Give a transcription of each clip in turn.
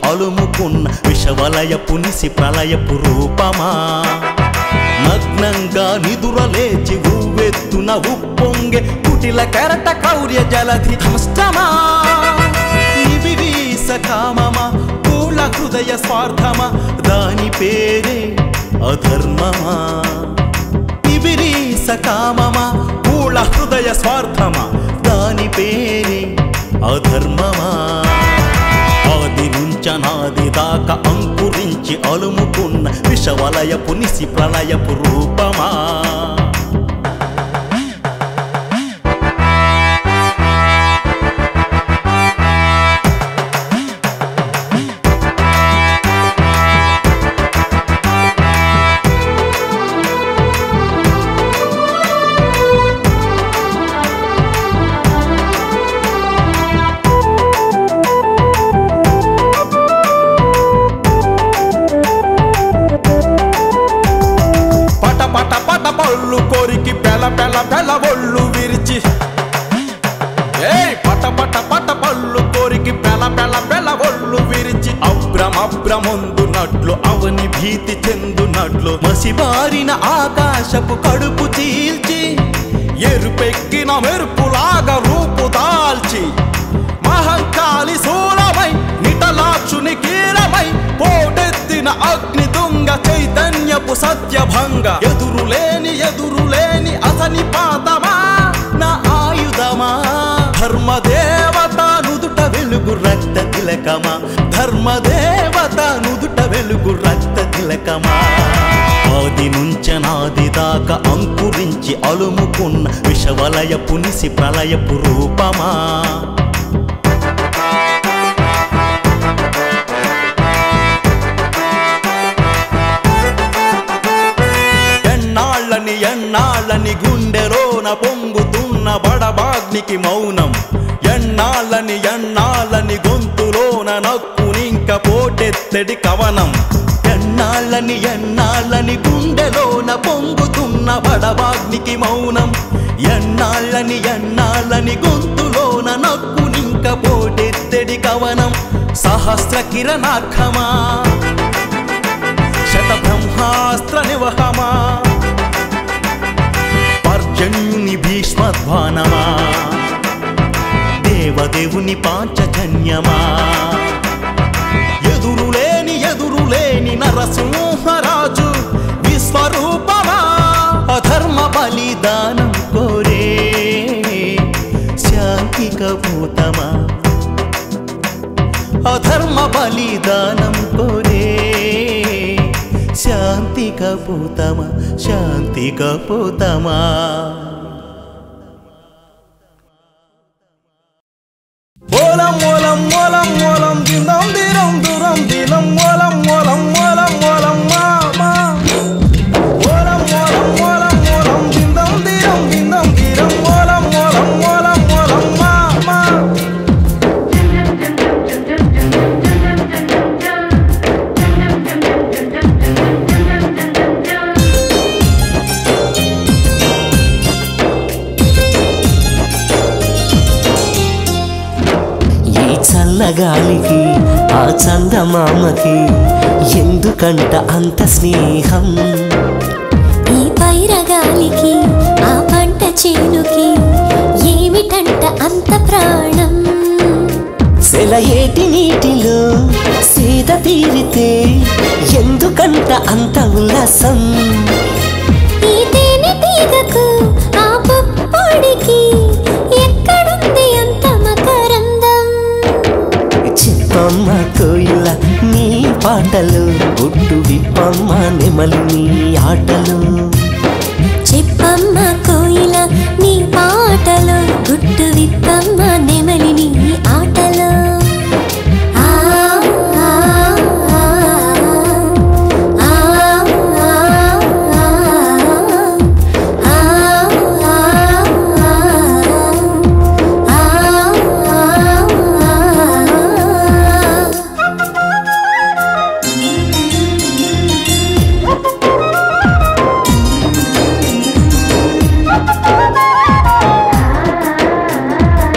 అలుముకున్న విషవలయపు నిసి ప్రళయపు రూపమా నగ్నంగా నిదురలేచి ఉవ్వెత్తున ఉప్పొంగే కుటిల కెరట కౌర్య జలధి ధమష్టమా నిబిడీస కామమా పూల హృదయ స్వార్థమా దాని పేరే అధర్మమా నిబిడీస కామమా పూల హృదయ స్వార్థమా దాని పేరే అధర్మమా ఆది నుంచనాది దాకా అంకురించి అలుముకున్న విషవలయపు నిసి ప్రళయపు రూపమా పట పట పట పళ్ళు కొరికి పెల పెల పెల ఒళ్ళు విరిచి ఏయ్ పట పట పట పళ్ళు కొరికి పెల పెల పెల ఒళ్ళు విరిచి అభ్రమభ్రమొందునట్లు అవని భీతి చెందునట్లు మసిబారిన ఆకాశపు కడుపు చీల్చి ఎరుపెక్కిన మెరుపులాగా రూపు దాల్చి మహంకాళి శూలమై నిటలాక్షుని కీలమై పోటెత్తిన అగ్ని తుంగ చైతన్యపు సత్యభంగ ఎదురులేని ఎదురులేని అతని పాతమా నా ఆయుధమా ధర్మదేవత నుదుట వెలుగు రక్త తిలకమా ధర్మదేవత నుదుట వెలుగు రక్త తిలకమా ఆది నుంచనాది దాకా అంకురించి అలుముకున్న విషవలయపు నిసి ప్రళయపు రూపమా ఎన్నాళ్ళని ఎన్నాళ్ళని గుండెలోన పొంగుతున్న బడబాగ్నికి మౌనం ఎన్నాళ్ళని ఎన్నాళ్ళని గొంతులోన నక్కునింక పోటెత్తడి కవనం ఎన్నాళ్ళని ఎన్నాళ్ళని గుండెలోన పొంగుతున్న బడబాగ్నికి మౌనం ఎన్నాళ్ళని ఎన్నాళ్ళని గొంతులోన నక్కునింక పోటెత్తడి కవనం సహస్ర కిరణార్ఘమా శత బ్రహ్మాస్త్ర నివహమా పర్జన్యుని భీష్మధ్వానమా దేవదేవుని పాంచజన్యమా ఎదురులేని ఎదురులేని నరసింహరాజు విశ్వరూపమా అధర్మ బలిదానం కోరే శాంతి కపూతమా అధర్మ బలిదానం కోరే శాంతి కపూతమా శాంతి కపూతమా ఓలం ఓలం ఓలం ఓలం దిందం దిరం దురం దిలం ఓలం ఓలం ఓలం ఓలం మా మా ఓలం ఓలం ఓలం ఓలం దిందం దిరం దిందం దిరం ఓలం ఓలం ఓలం ఓలం మా మా ఈ చల్లగాలికి ఆ చందమామకి ఎందుకంట అంత స్నేహం ఈ పైరగాలికి ఆ పంట చేనుకి ఏమిటంట అంత ప్రాణం సెలయేటి నీటిలో సీత తీరితే ఎందుకంట అంత ఉల్లాసం ఈ తేనె తీగకు ఆ పుప్పొడికి ఎక్కడుంది అంత మకరందం చెప్పమ్మ కోయిల నీ పాటలు గుట్టు విప్పమ్మ నెమలి నీ ఆటలు చెప్పమ్మ కోయిల నీ పాటలో గుట్టు విప్పమ్మ నెమలి నీ ఆటలో ఆ, ఆ, ఆ, ఆ, ఆ, ఆ, ఆ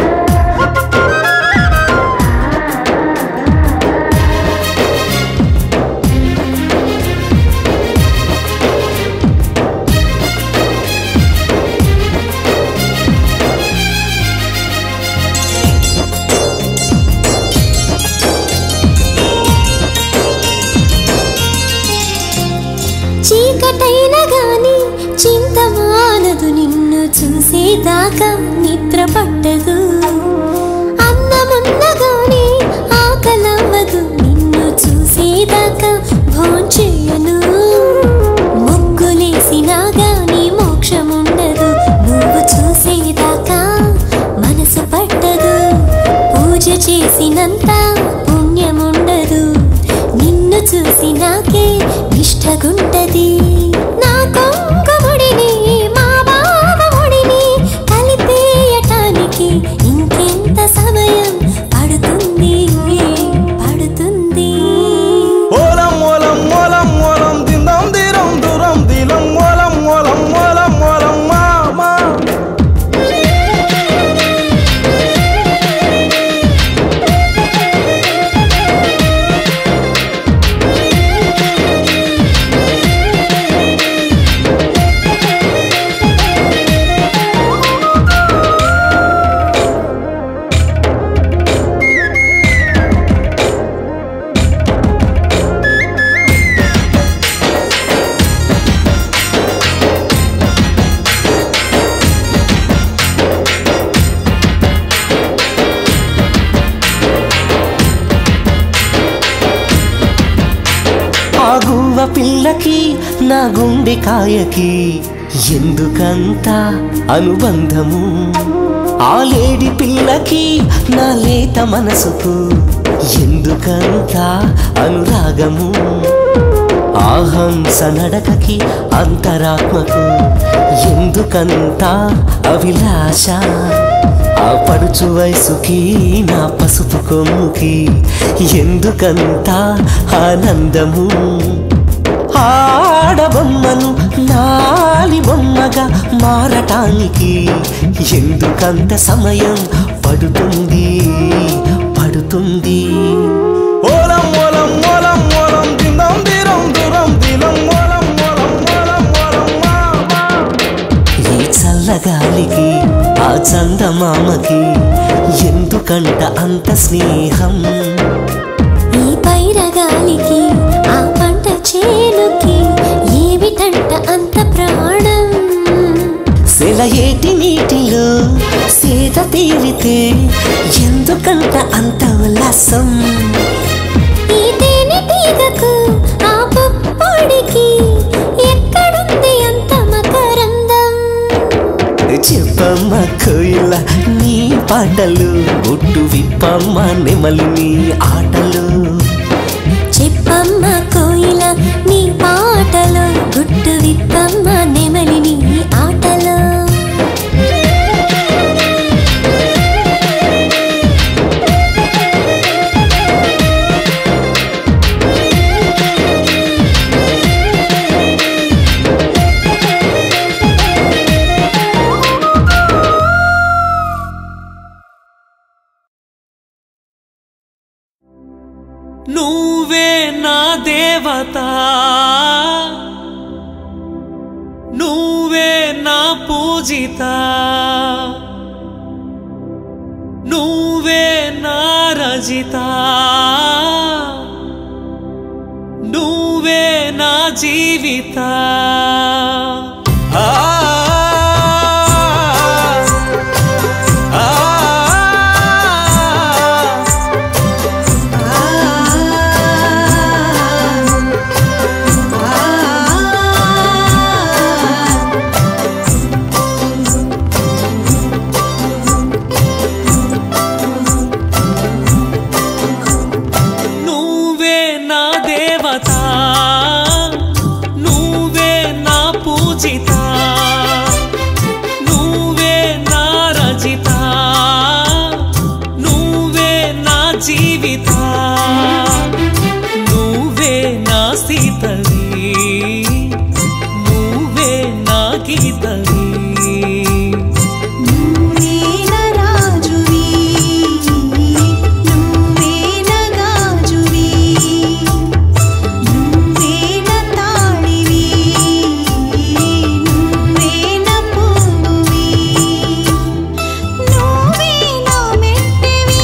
చీకటైన గాని చింత మానదు నిన్ను చూసేదాకా నిద్ర పట్టదు అన్నమున్న గాని ఆకలవ్వదు నిన్ను చూసేదాకా భోంచేయను ముగ్గులేసినా గాని మోక్షముండదు నువ్వు చూసేదాకా మనసు పట్టదు పూజ చేసినంత పుణ్యముండదు నిన్ను చూసినాకే నిష్టగుంటది నా కొంకముడిని మా బావముడిని కలిపేయటానికి ఇంకెంత సమయం పడుతుంది పడుతుంది ఓలం ఓలం ఓలం ఓలం దిందం దిరం దురం దిలం ఓలం ఓలం ఓలం ఓలం మా మా ఆ గువ్వ పిల్లకి నా గుండె కాయకి ఎందుకంత అనుబంధము ఆ లేడి పిల్లకి నా లేత మనసుకు ఎందుకంత అనురాగము ఆ హంస నడకకి అంతరాత్మకు ఎందుకంత అభిలాష ఆ పడుచు వయసుకి నా పసుపు కొమ్ముకి ఎందుకంత ఆనందము ఆడబొమ్మను నాలి బొమ్మగా మారటానికి ఎందుకంత సమయం పడుతుంది పడుతుంది ఓలం ఓలం ఓలం ఓలం దిందం దిరం దురం దిలం ఓలం ఓలం ఓలం ఓలం మా మా ఈ చల్లగాలికి ఆ చందమామకి ఎందుకంట అంత స్నేహం ఈ పైరగాలికి ఆ పంట చేనుకి ఏమిటంట అంత ప్రాణం సెలయేటి నీటిలో సేద తీరితే ఎందుకంట అంత ఉల్లాసం ఈ తేనె తీగకు ఆ పుప్పొడికి ఎక్కడుంది అంత మకరందం చెప్పమ్మ కోయిల నీ పాటలు గుట్టు విప్పమ్మ నెమలి నీ ఆటలు చెప్పమ్మ కోయిల నీ పాటలో గుట్టు విప్పమ్మ నెమలి నీ ఆటలో నువ్వే నా దేవత నువ్వే నా పూజిత నువ్వే నా రజిత నువ్వే నా జీవిత ఆ ఆ నువ్వే నా దేవత నువ్వే నా పూజిత నువ్వే నా రచిత నువ్వే నా జీవిత నువ్వే నా సీతవి నువ్వే నా గీతవి నువ్వేన రాజువి నువ్వేన గాజువి నువ్వేన తాళివి నువ్వేన పువ్వువి నువ్వేన మెట్టెవి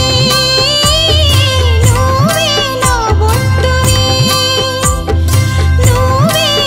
నువ్వేన బొట్టువి నువ్వే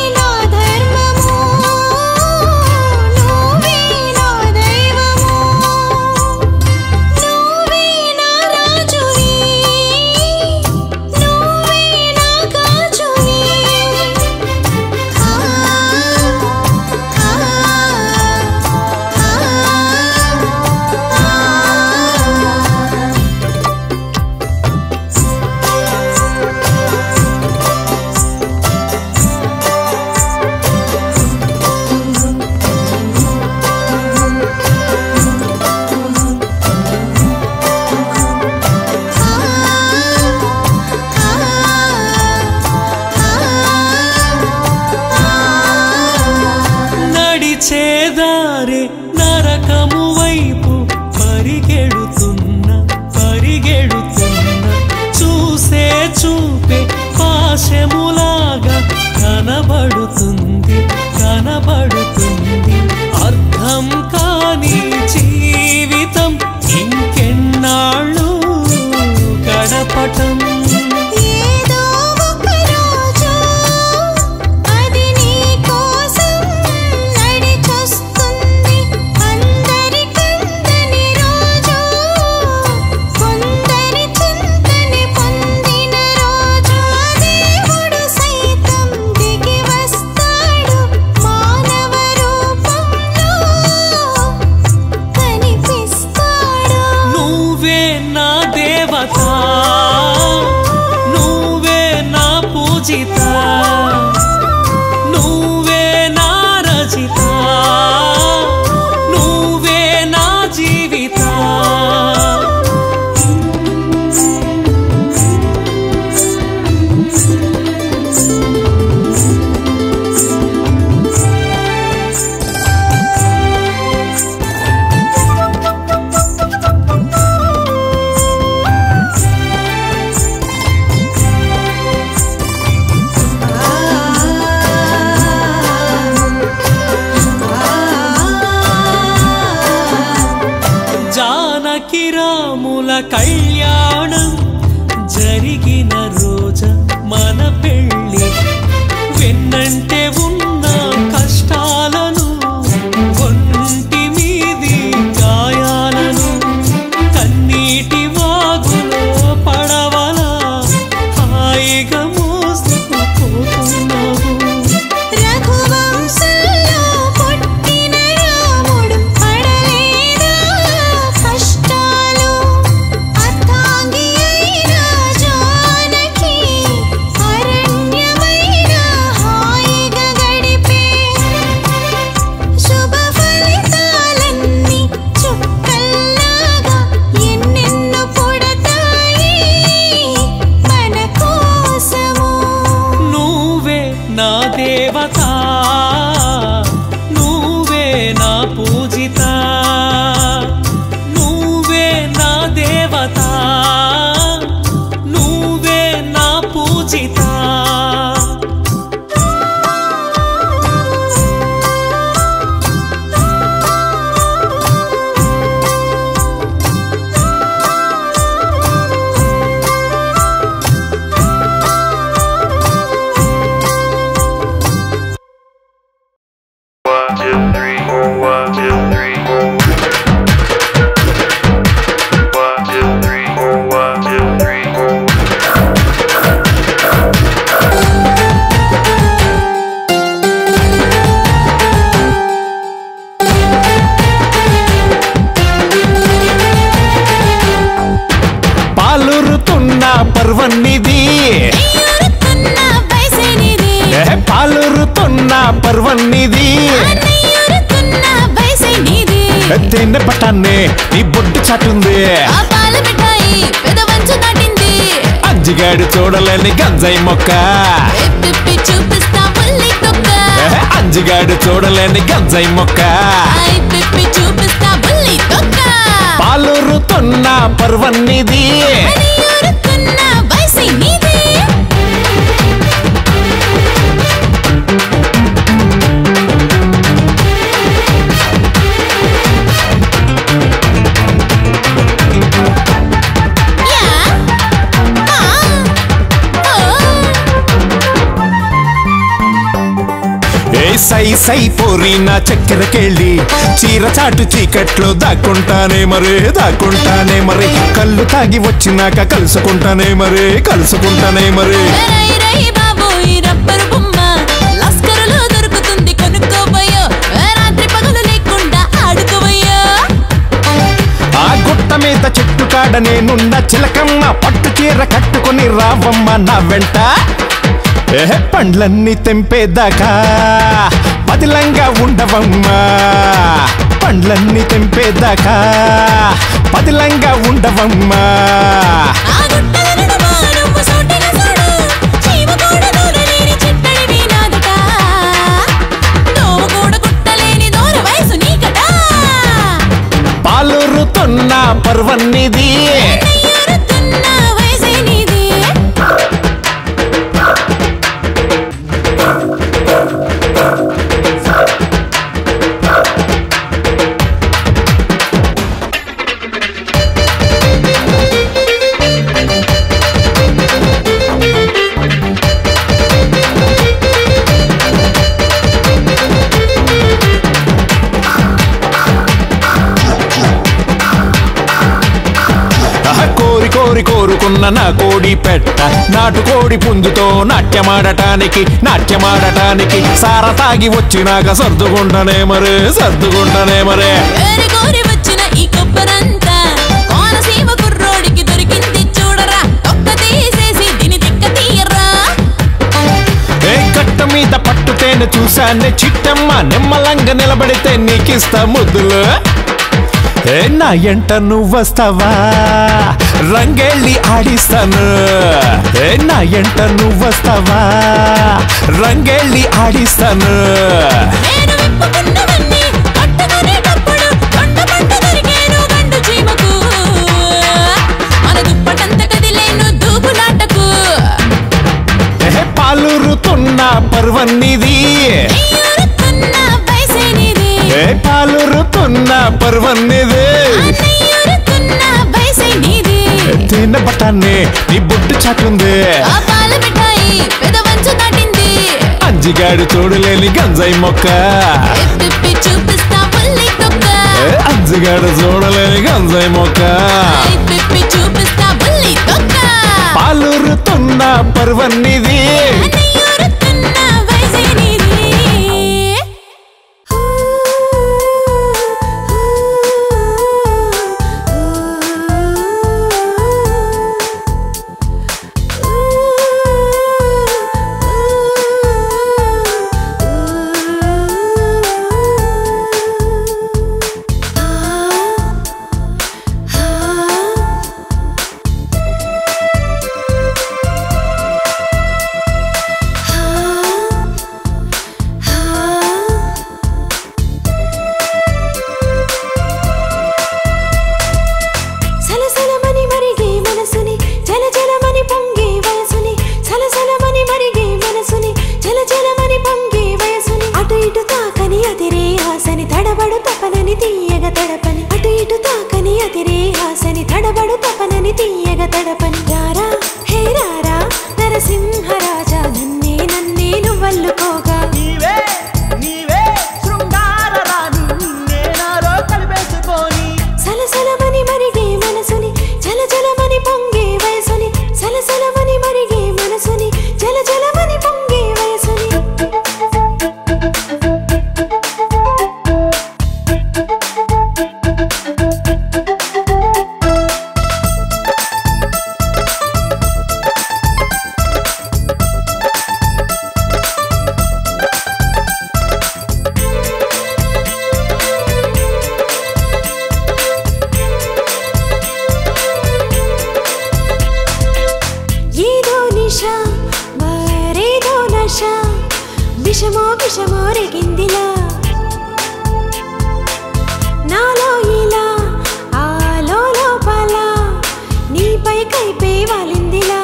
కళ్యాణం జరిగిన రోజ మన పెళ్ళి వెన్నంటే ఉన్న కష్టాలను ఒంటి మీది గాయాలను కన్నీటి వాగులో పడవలా హాయిగా మోసుకుపోతున్నావు రఘువంశంలో పుట్టిన రాముడు పడలేదా కష్టాలు అర్థాంగి అయిన జానకి అరణ్యమైన హాయిగా గడిపే శుభ ఫలితాలన్నీ చుక్కల్లాగా ఎన్నెన్నో పుడతాయి మన కోసము నువ్వే నా దేవత నువ్వే నా పూజిత నువ్వే నా దేవత నువ్వే నా పూజిత One, two, three. One, two, three. One, two, three. One, two, three. పాలురుతున్న పర్వన్నిది నెయ్యూరుతున్న వయసేనిది ఏ పాలురుతున్న పర్వన్నిది నెయ్యూరుతున్న వయసేనిది తిన్న పట్టాన్ని నీ బొడ్డు చాటుంది ఆ పాల మిఠాయి పెదవంచు దాటింది అంజిగాడు చూడలేని గంజాయి మొక్క ఎప్పిప్పి చూపిస్తా ఉల్లి తొక్క ఏ అంజిగాడు చూడలేని గంజాయి మొక్క ఐ పిప్పి చూపిస్తా ఉల్లి తొక్క పాలురుతున్న పర్వన్నిది నెయ్యూరుతున్న వయసేనిది యా ఆ ఓ ఏ సై సై పోరి నా చక్కెరకెళ్ళి చీర చాటు చీకట్లో దాక్కుంటానే మరే దాక్కుంటానే మరి కళ్ళు తాగి వచ్చినాక కలుసుకుంటానే మరే కలుసుకుంటానే మరే రై రై బాబు ఈ రబ్బరు బొమ్మ లస్కరులో దొరుకుతుంది కొనుక్కోబోయో రాత్రి పగలు లేకుండా ఆడుకోబోయో ఆ గుట్ట మీద చెట్టు కాడ నేనున్న చిలకమ్మ పట్టు చీర కట్టుకొని రావమ్మ నా వెంట ఏ పండ్లన్నీ తెంపేదాకా పదిలంగా ఉండవమ్మా పండ్లన్నీ తెంపేదాకా పదిలంగా ఉండవమ్మా ఆ గుట్టల నడుమ నువ్వు సూటిగా చూడు చీమ కూడా దూరలేని చిట్టడివి నాదట దోమ కూడా గుట్టలేని దూర వయసు నీకట పాలురుతున్న పర్వన్నిది నెయ్యూరుతున్న వయసే నీది ఆహా, కోరి కోరి కోరుకున్న నా కోడి పెట్ట నాటు కోడి పుంజుతో నాట్యమాడటానికి నాట్యమాడటానికి సార తాగి వచ్చినాక సర్దుకుంటానే మరే సర్దుకుంటానే మరే ఏరి కోరి వచ్చిన ఈ కొబ్బరంతా కోనసీమ కుర్రోడికి దొరికింది చూడరా తొక్క తీసేసి దీని తిక్క తీయరా ఏ గట్ట మీద పట్టుతేనే చూశానే చిట్టమ్మ నిమ్మలంగా నిలబడితే నీకిస్తా ముద్దులు ఏ నా ఎంట నువ్వొస్తావా రంగేళ్ళి ఆడిస్తాను ఏ నా ఎంట నువ్వొస్తావా రంగేళ్ళి ఆడిస్తాను నేను విప్పుకున్నవన్నీ కట్టుకునేటప్పుడు కొండ పంట దొరికేను గండు చీమకు మన దుప్పటంత కదిలేను దూకులాటకు ఏ పాలురుతున్న పర్వన్నిది నెయ్యూరుతున్న వయసే నీది ఏ పాలురుతున్న పర్వన్నిది ఆ నెయ్యూరుతున్న వయసే నీది తేనె బఠాన్ని నీ బొట్టు చాటుంది ఆ పాల మిఠాయి పెదవంచు దాటింది అంజిగాడు చూడలేని గంజాయి మొక్క ఎత్తిప్పి చూపిస్తా ఉల్లి తొక్క ఏ, అంజిగాడు చూడలేని గంజాయి మొక్క ఎత్తిప్పి చూపిస్తా ఉల్లి తొక్క పాలూరుతున్న పర్వన్నిది నెయ్యూరుతున్న వయసే నీది. సలసలమని మరిగే మనసుని జల జలమని పొంగే వయసుని సలసలమని మరిగే మనసుని జల జలమని పొంగే వయసుని అటు ఇటు తాకని అదిరే ఆసని తడబడు తపనని తీయగ తడపని అటు ఇటు తాకని అదిరే ఆసని తడబడు తపనని తీయగ తడపని రారా హే రారా నరసింహరాజా నన్నే నన్నే నువ్వల్లుకోగా నీవే నీవే శృంగార రాణి నిన్నే నాలో కలిపేసుకొని సలసలమని మరిగే మనసుని జల జలమని పొంగే వయసుని సలసలమని మరిగే మనసుని జల జలమని పొంగే వయసుని ఏదో నిష మరేదో నష విషమో విషమో రేగిందిలా నాలో ఇలా ఆలో లోపల నీపై కైపే వాలిందిలా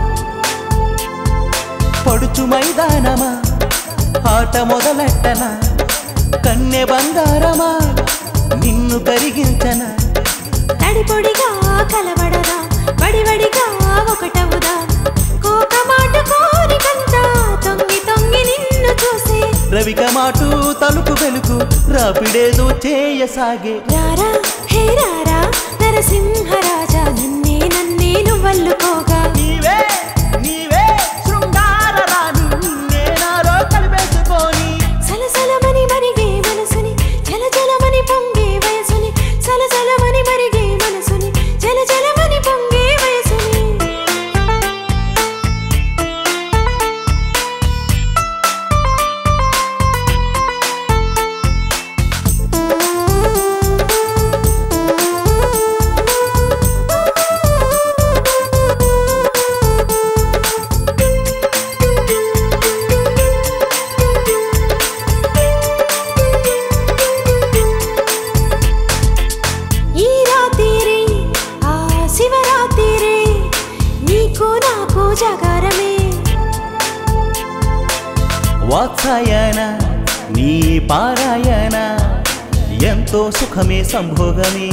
పడుచు మైదానమా ఆట మొదలెట్టనా కన్నె బంగారమా నిన్ను కరిగించనా తడిపొడిగా కలవడదా వడివడిగా ఒకటవుదా కోకమాట కోరికంతా తొంగి తొంగి నిన్ను చూసే రవిక మాటు తలుపు వెలుగు రాపిడేదో చేయసాగే రారా హే రారా నరసింహరాజా నన్నే నన్నే నువ్వల్లుకోగా నీవే నీవే శృంగార రాణి నిన్నే నాలో కలిపేసుకొని సలసలమని మరిగే మనసుని జల జలమని పొంగే వయసుని సలసలమని మరిగే మనసుని జల జలమని పొంగే వయసుని ఈ రాత్రి ఆ శివరాత్రి నీకు నాకు జాగారమే వాత్సాయన నీ పారాయణ ఎంతో సుఖమే సంభోగమే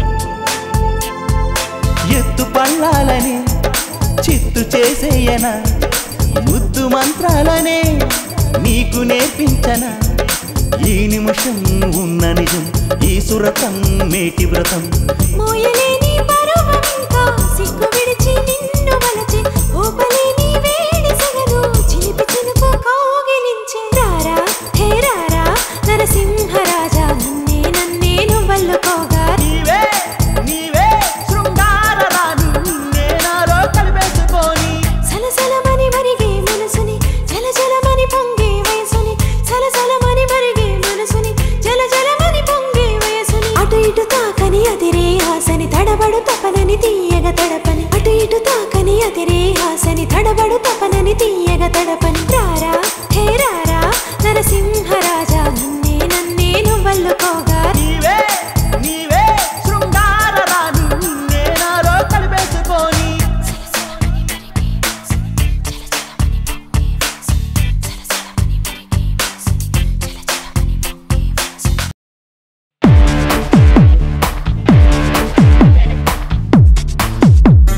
ఎత్తు పళ్ళాలని చిత్తు చేసేయన ముద్దు మంత్రాలనే నీకు నేర్పించన ఈ నిమిషం ఉన్న నిజం ఈ సురతం మేటి వ్రతం మోయలేని పరువంతా సిగ్గు విడిచి నిన్ను వలచి ఊపలేని వేడి సగను చిలిపి చిలుకు కౌగిలించే రారా హే రారా నరసింహరాజా నన్నే నన్నే నువ్వల్లుకోగా నీవే నీవే శృంగార రాణి నిన్నే నాలో కలిపేసుకొని సలసలమని మరిగే మనసుని జల జలమని పొంగే వయసుని సలసలమని మరిగే మనసుని జల జలమని పొంగే వయసుని అటు ఇటు తాకని అదిరే ఆసని తడబడు తపనని తీయగ తడపని అటు ఇటు తాకని అదిరే ఆసని తడబడు తపనని తీయగ తడపని రారా హే రారా నరసింహరాజా నన్నే నన్నే నువ్వల్లుకోగా నీవే నీవే శృంగార రాణి నిన్నే నాలో కలిపేసుకొని సలసలమని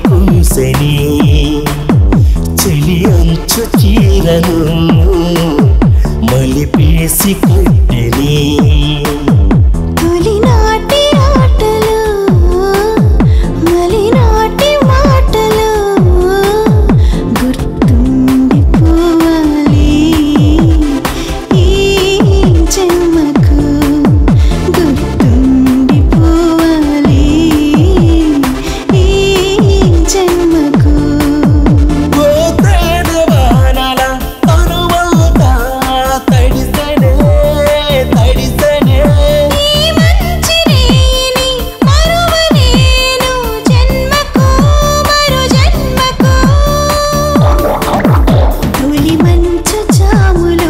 కూసని చెలి అంచు చీరను మలిపేసి కట్టెని తొలినాటి ఆటలు మలినాటి మాటలు గుర్తుండిపోవాలి ఈ జన్మకు గుర్తుండిపోవాలి ఈ జన్మకు గోత్రేణవానల తనువంతా తడిసెనే తడిసెనే ఈ మంచిరేని మరువలేను జన్మకు మరు జన్మకు తొలి మంచు చాములో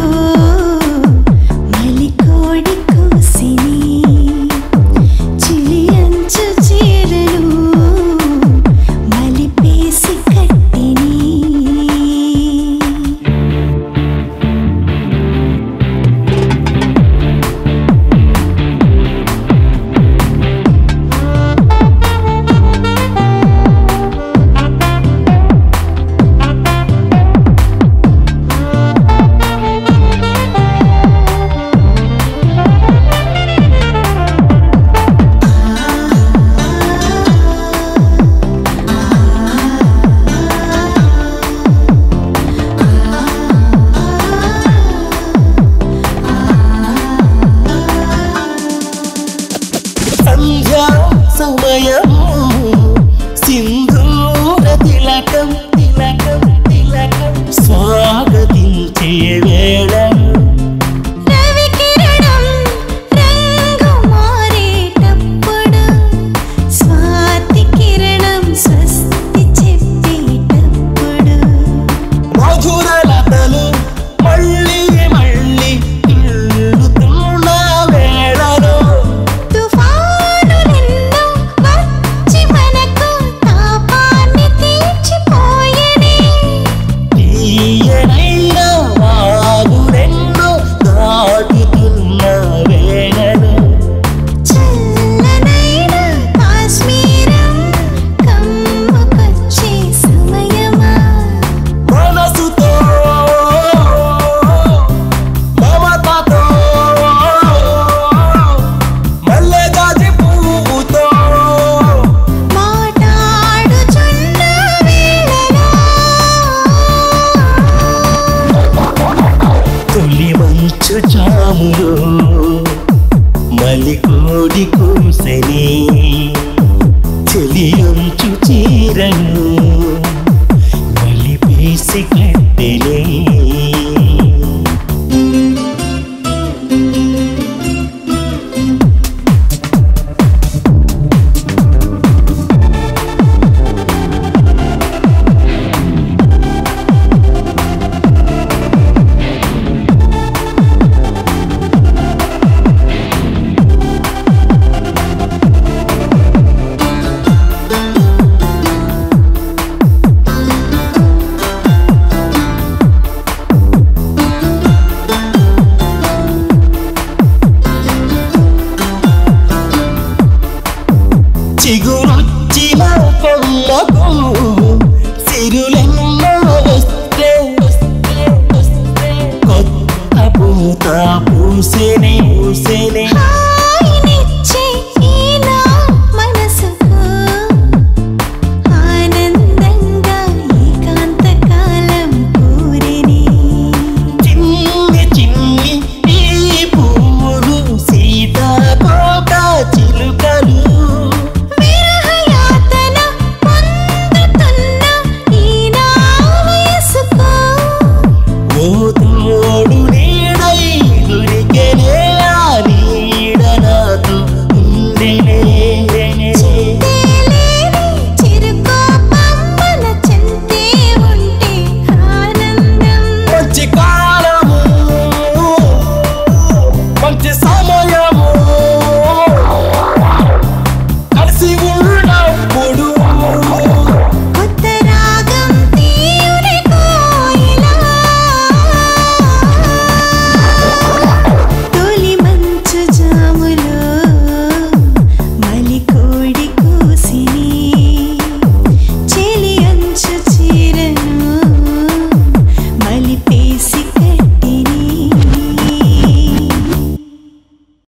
మలికోడి కోసిని చిలి అంచు చీరలు మలిపేసి కట్టిని సంధ్యా సమయం సింధూర తిలకం తిలకం తిలకం స్వాగతించే వేళ రవికిరణం రంగు మారేటప్పుడు స్వాతి కిరణం స్వస్తి చెప్పేటప్పుడు మధుర లతలు మళ్ళీ మళ్ళీ ఇల్లుతున్న వేళలో తుఫానులెన్నో వచ్చి మనకు తాపాన్ని తీర్చిపోయెనే తీయనైన వాగులెన్నో దాటుతున్న వేళలో చల్లనైన కాశ్మీరం కమ్ముకొచ్చే సమయమా మనసుతో మమతతో మల్లె జాజి పువ్వుతో మాట్లాడుచున్న వేళలో తొలి మంచు చాములో మలికోడి కూసని చెలియంచు చీరను మలిపేసి కట్టెలే చిగురొచ్చిన కొమ్మకు